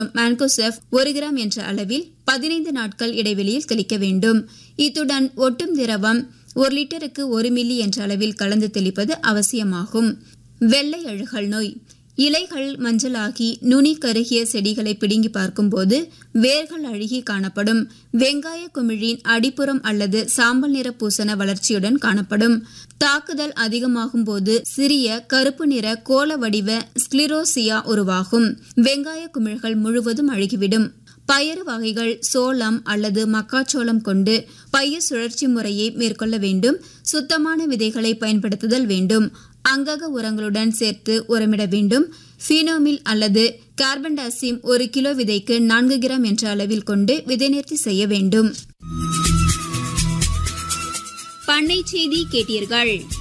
mancozeb ஒரு gram என்ற அளவில் பதினைந்து நாட்கள் இடைவெளியில் தெளிக்க வேண்டும் இத்துடன் ஒட்டும் திரவம் ஒரு லிட்டருக்கு ஒரு மில்லி என்ற அளவில் கலந்து தெளிப்பது அவசியமாகும் வெள்ளை அழுகல் நோய் இலைகள் மஞ்சளாகி நுனி கருகிய செடிகளை பிடுங்கி பார்க்கும்போது வேர்கள் அழுகி காணப்படும் வெங்காய குமிழின் அடிப்புறம் அல்லது சாம்பல் நிற பூசண வளர்ச்சியுடன் காணப்படும் தாக்குதல் அதிகமாகும் போது சிறிய கருப்பு நிற கோல வடிவ ஸ்க்ளிரோசியா உருவாகும் வெங்காய குமிழ்கள் முழுவதும் அழுகிவிடும் பயறு வகைகள் சோளம் அல்லது மக்காச்சோளம் கொண்டு பயிர் சுழற்சி முறையை மேற்கொள்ள வேண்டும் சுத்தமான விதைகளை பயன்படுத்துதல் வேண்டும் அங்கக உரங்களுடன் சேர்த்து உரமிட வேண்டும் ஃபீனோமில் அல்லது கார்பன் டாசிம் ஒரு கிலோ விதைக்கு நான்கு கிராம் என்ற அளவில் கொண்டு விதைநேர்த்தி செய்ய வேண்டும் பண்ணை செய்தி கேட்டீர்கள்